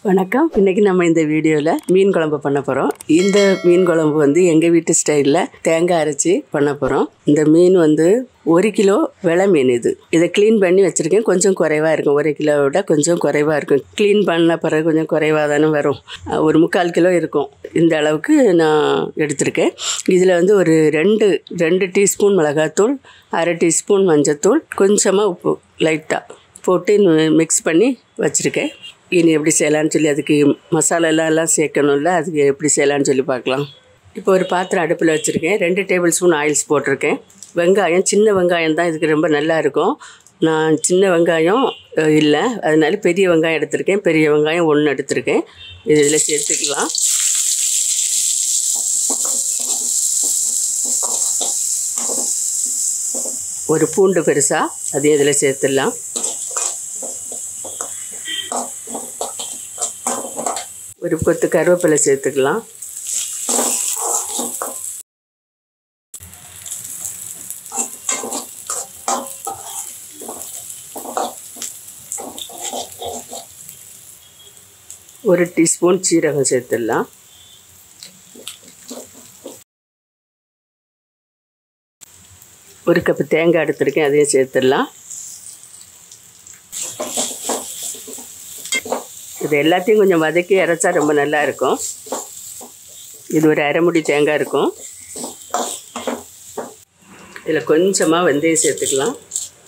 வணக்கம் இன்னைக்கு நம்ம இந்த வீடியோவில் மீன் குழம்பு பண்ண போகிறோம் இந்த மீன் குழம்பு வந்து எங்கள் வீட்டு ஸ்டைலில் தேங்காய் அரைச்சி பண்ண போகிறோம் இந்த மீன் வந்து ஒரு கிலோ வெலை மீன் இது இதை க்ளீன் பண்ணி வச்சுருக்கேன் கொஞ்சம் குறைவாக இருக்கும் ஒரு கிலோ விட கொஞ்சம் குறைவாக இருக்கும் க்ளீன் பண்ண பிறகு கொஞ்சம் குறைவாக தானே வரும் அஹ் ஒரு முக்கால் கிலோ இருக்கும் இந்த அளவுக்கு நான் எடுத்திருக்கேன் இதில் வந்து ஒரு ரெண்டு ரெண்டு டீஸ்பூன் மிளகாத்தூள் அரை டீஸ்பூன் மஞ்சத்தூள் கொஞ்சமாக உப்பு லைட்டாக போட்டு மிக்ஸ் பண்ணி வச்சுருக்கேன் இனி எப்படி செய்யலான்னு சொல்லி அதுக்கு மசாலாலாம் எல்லாம் சேர்க்கணும்ல அதுக்கு எப்படி செய்யலான்னு சொல்லி பார்க்கலாம் இப்போ ஒரு பாத்திரம் அடுப்பில் வச்சுருக்கேன் ரெண்டு டேபிள் ஸ்பூன் ஆயில்ஸ் போட்டிருக்கேன் வெங்காயம் சின்ன வெங்காயம் தான் இதுக்கு ரொம்ப நல்லா இருக்கும் நான் சின்ன வெங்காயம் அஹ், இல்லை அதனால பெரிய வெங்காயம் எடுத்திருக்கேன் பெரிய வெங்காயம் ஒன்று எடுத்திருக்கேன் இது இதில் சேர்த்துக்கலாம் ஒரு பூண்டு பெருசாக அதையும் இதில் சேர்த்துடலாம் ஒரு கொத்து கருவேப்பிலை சேர்த்துக்கலாம் ஒரு டீஸ்பூன் சீரகம் சேர்த்துடலாம் ஒரு கப்பு தேங்காய் எடுத்திருக்கேன் அதையும் சேர்த்துடலாம் இது எல்லாத்தையும் கொஞ்சம் வதக்கி அரைச்சா ரொம்ப நல்லா இருக்கும் இது ஒரு அரை முடி தேங்காய் இருக்கும் இதில் கொஞ்சமாக வெந்தயம் சேர்த்துக்கலாம்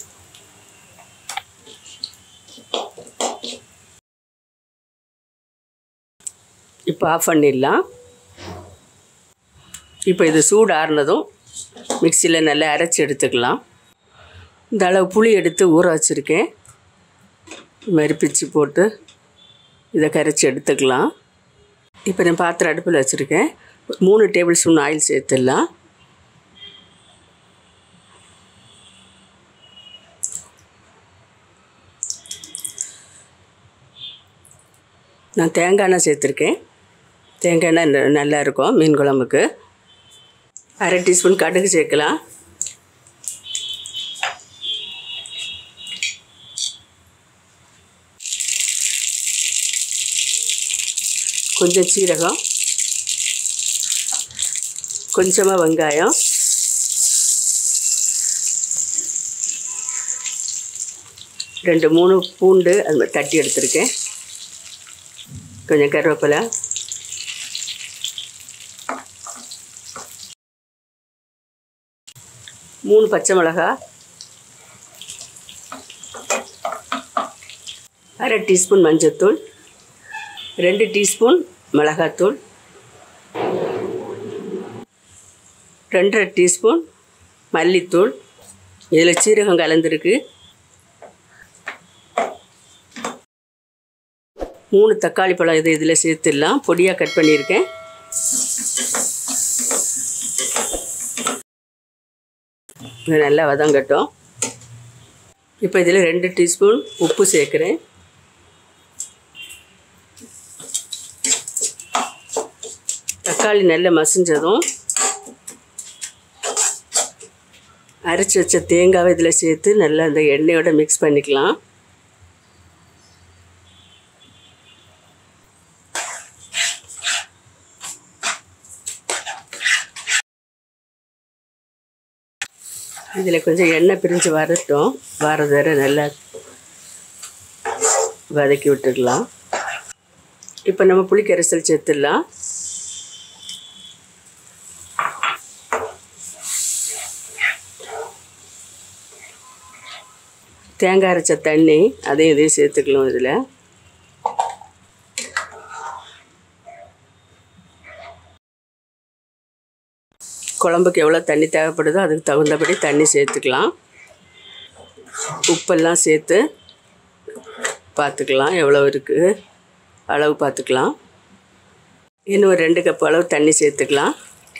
இப்போ ஆஃப் பண்ணிடலாம் இப்போ இது சூடு ஆறுனதும் மிக்சியில் நல்லா அரைச்சி எடுத்துக்கலாம் இந்த அளவு புளி எடுத்து ஊற வச்சுருக்கேன் இது மாதிரி பிச்சு போட்டு இதை கரைச்சி எடுத்துக்கலாம் இப்போ நான் பாத்திரம் அடுப்பில் வச்சுருக்கேன் மூணு டேபிள் ஸ்பூன் ஆயில் சேர்த்துடலாம் நான் தேங்காய் எண்ணெய் சேர்த்துருக்கேன் தேங்காய் எண்ணெய் ந- நல்லா இருக்கும் மீன் குழம்புக்கு அரை டீஸ்பூன் கடுகு சேர்க்கலாம் கொஞ்சம் சீரகம் கொஞ்சமாக வெங்காயம் ரெண்டு மூணு பூண்டு அது மாதிரி தட்டி எடுத்திருக்கேன் கொஞ்சம் கருவேப்பிலை மூணு பச்சை மிளகா அரை டீஸ்பூன் மஞ்சத்தூள் ரெண்டு டீஸ்பூன் மிளகாத்தூள் ரெண்டரை டீஸ்பூன் மல்லித்தூள் இதில் சீரகம் கலந்துருக்கு மூணு தக்காளி பழம் இது இதில் சேர்த்துடலாம் பொடியாக கட் பண்ணியிருக்கேன் இது நல்லா வதங்கட்டும் இப்போ இதில் ரெண்டு டீஸ்பூன் உப்பு சேர்க்குறேன் தக்காளி நல்லா மசிஞ்சதும் அரைச்சி வச்ச தேங்காவை இதில் சேர்த்து நல்லா அந்த எண்ணெயோட மிக்ஸ் பண்ணிக்கலாம் இதில் கொஞ்சம் எண்ணெய் பிரிஞ்சு வரட்டும் வர வர நல்லா வதக்கி விட்டுக்கலாம் இப்போ நம்ம புளிக்கரைசல் சேர்த்துடலாம் தேங்காய் அரைச்ச தண்ணி அதையும் இதையும் சேர்த்துக்கலாம் இதில் குழம்புக்கு எவ்வளோ தண்ணி தேவைப்படுதோ அதுக்கு தகுந்தபடி தண்ணி சேர்த்துக்கலாம் உப்பெல்லாம் சேர்த்து பார்த்துக்கலாம் எவ்வளோ இருக்குது அளவு பார்த்துக்கலாம் இன்னும் ஒரு ரெண்டு கப் அளவு தண்ணி சேர்த்துக்கலாம்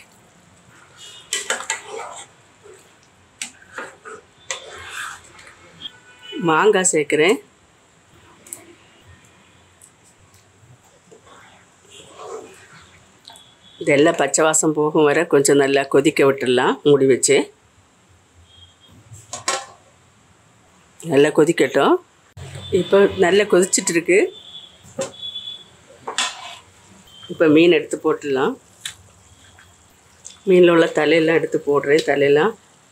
மாங்காய் சேர்க்குறேன் இதெல்லாம் பச்சை வாசம் போகும் வரை கொஞ்சம் நல்லா கொதிக்க விட்டுடலாம் மூடி வச்சு நல்லா கொதிக்கட்டும் இப்போ நல்லா கொதிச்சிட்டு இருக்கு இப்போ மீன் எடுத்து போட்டுடலாம் மீனில் உள்ள தலையெல்லாம் எடுத்து போடுறேன் தலையெல்லாம்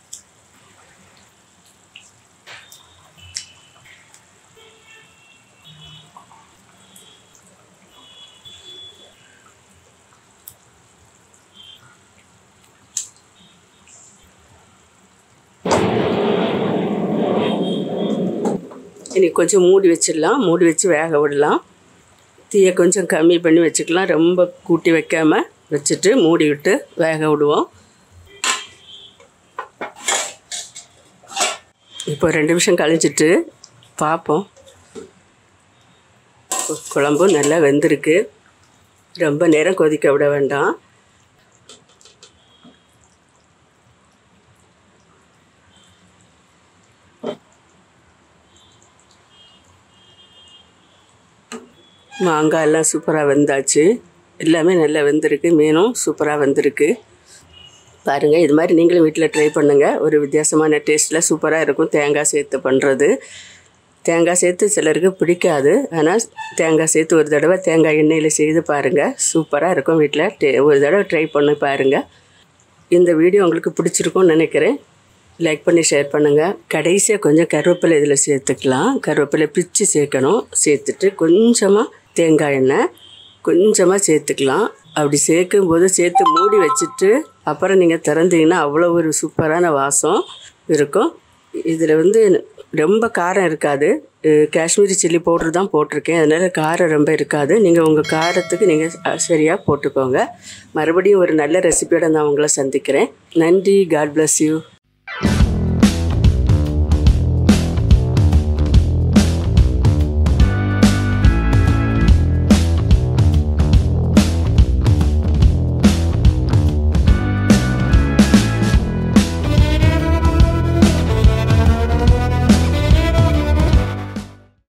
இனி கொஞ்சம் மூடி வச்சிடலாம் மூடி வச்சு வேக விடலாம் தீயை கொஞ்சம் கம்மி பண்ணி வச்சுக்கலாம் ரொம்ப கூட்டி வைக்காம வச்சுட்டு மூடி விட்டு வேக விடுவோம் இப்போ ரெண்டு நிமிஷம் கழிச்சிட்டு பார்ப்போம் குழம்பு நல்லா வெந்திருக்கு ரொம்ப நேரம் கொதிக்க விட வேண்டாம் மாங்காய் எல்லாம் சூப்பராக வெந்தாச்சு எல்லாமே நல்லா வெந்திருக்கு மீனும் சூப்பராக வெந்திருக்கு பாருங்கள் இது மாதிரி நீங்களும் வீட்டில் ட்ரை பண்ணுங்கள் ஒரு வித்தியாசமான டேஸ்ட்டில் சூப்பராக இருக்கும் தேங்காய் சேர்த்து பண்ணுறது தேங்காய் சேர்த்து சிலருக்கு பிடிக்காது ஆனால் தேங்காய் சேர்த்து ஒரு தடவை தேங்காய் எண்ணெயில் செய்து பாருங்கள் சூப்பராக இருக்கும் வீட்டில் டே ஒரு தடவை ட்ரை பண்ணி பாருங்கள் இந்த வீடியோ உங்களுக்கு பிடிச்சிருக்கும்னு நினைக்கிறேன் லைக் பண்ணி ஷேர் பண்ணுங்கள் கடைசியாக கொஞ்சம் கருவேப்பிலை இதில் சேர்த்துக்கலாம் கருவேப்பிலை பிச்சு சேர்க்கணும் சேர்த்துட்டு கொஞ்சமாக தேங்காய் எண்ணெய் கொஞ்சமாக சேர்த்துக்கலாம் அப்படி சேர்க்கும்போது சேர்த்து மூடி வச்சுட்டு அப்புறம் நீங்கள் திறந்தீங்கன்னா அவ்வளோ ஒரு சூப்பரான வாசம் இருக்கும் இதில் வந்து ரொம்ப காரம் இருக்காது அஹ் காஷ்மீரி சில்லி பவுடர் தான் போட்டிருக்கேன் அதனால் காரம் ரொம்ப இருக்காது நீங்கள் உங்கள் காரத்துக்கு நீங்கள் சரியாக போட்டுக்கோங்க மறுபடியும் ஒரு நல்ல ரெசிபியோட நான் உங்களை சந்திக்கிறேன் நன்றி காட் bless யூ